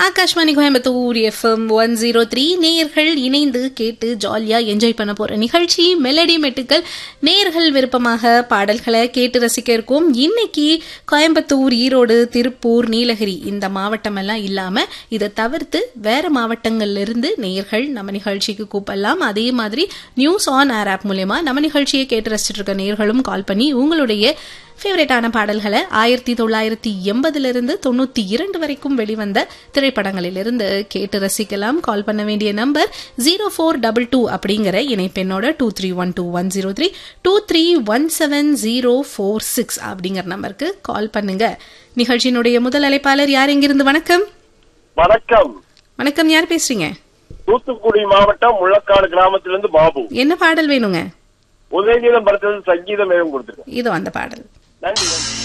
Akashvani Coimbatore FM one zero three நேயர்கள் இணைந்து கேட்டு ஜாலியா என்ஜாய் பண்ண போற நிகழ்ச்சி மெலடி மெட்டுக்கள் நேயர்கள் விருப்பமாக பாடல்களை கேட்டு ரசிக்க இருக்கோம் இன்னைக்கு கோயம்புத்தூர் ஈரோடு திருப்பூர் நீலகிரி இந்த மாவட்டம் எல்லாம் இல்லாம இதை தவிர்த்து வேற மாவட்டங்கள்ல இருந்து நேயர்கள் நம்ம நிகழ்ச்சிக்கு கூப்பிடலாம் அதே மாதிரி நியூஸ் ஆன் ஏர் ஆப் மூலயமா நம்ம நிகழ்ச்சியை கேட்டு ரசிச்சிட்டு இருக்க நேயர்களும் கால் பண்ணி உங்களுடைய ஃபேவரட்டான பாடல்களை ஆயிரத்தி தொள்ளாயிரத்தி எண்பதுல இருந்து தொண்ணூத்தி இரண்டு வரைக்கும் வெளிவந்த திரைப்படங்களிலிருந்து கேட்டு ரசிக்கலாம் கால் பண்ண வேண்டிய number zero four double two அப்படிங்கிற இணைப்பெண்ணோட two three one two one zero three two three one seven zero four six அப்படிங்கிற நம்பருக்கு கால் பண்ணுங்க நிகழ்ச்சியினுடைய முதல் அழைப்பாளர் யார் எங்கிருந்து வணக்கம் வணக்கம் வணக்கம் யார் பேசுறீங்க தூத்துக்குடி மாவட்டம் முள்ளக்காடு கிராமத்திலிருந்து பாபு என்ன பாடல் வேணுங்க உதயகீதம் படத்தில் சங்கீதம் ஏதும் கொடுத்துருக்கேன் இதோ அந்த பாடல் நன்றி நன்றி